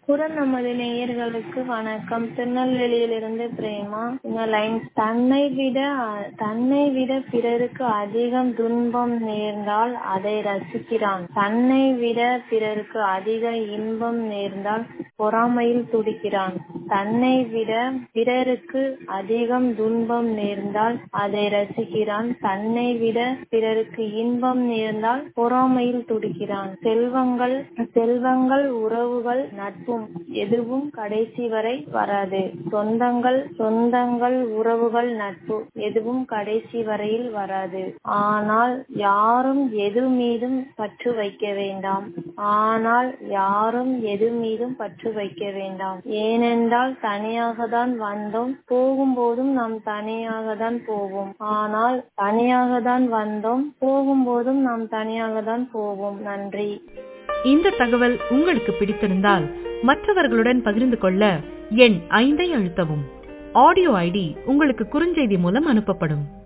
குரல் நமது நேயர்களுக்கு வணக்கம் திருநெல்வேலியிலிருந்து பிரேமா இந்த லைன் தன்னை விட தன்னை விட பிறருக்கு அதிகம் துன்பம் நேர்ந்தால் அதை ரசிக்கிறான் தன்னை விட பிறருக்கு அதிக இன்பம் நேர்ந்தால் பொறாமையில் துடிக்கிறான் தன்னை விட பிறருக்கு அதிகம் துன்பம் நேர்ந்தால் அதை ரசிக்கிறான் தன்னை விட பிறருக்கு இன்பம் நேர்ந்தால் பொறாமையில் துடிக்கிறான் செல்வங்கள் செல்வங்கள் உறவுகள் நட்பும் எதுவும் கடைசி வரை வராது சொந்தங்கள் சொந்தங்கள் உறவுகள் நட்பு எதுவும் கடைசி வரையில் வராது ஆனால் யாரும் எது மீதும் பற்று வைக்க வேண்டாம் ஆனால் யாரும் எது மீதும் பற்று வைக்க வேண்டாம் ஏனென்றால் தனியாக தான் வந்தோம் போகும்போதும் நாம் தனியாக தான் போவோம் ஆனால் தனியாக தான் வந்தோம் போகும்போதும் நாம் தனியாக தான் போவோம் நன்றி இந்த தகவல் உங்களுக்கு பிடித்திருந்தால் மற்றவர்களுடன் பகிர்ந்து கொள்ள எண் ஐந்தை அழுத்தவும் ஆடியோ ஐடி உங்களுக்கு குறுஞ்செய்தி மூலம் அனுப்பப்படும்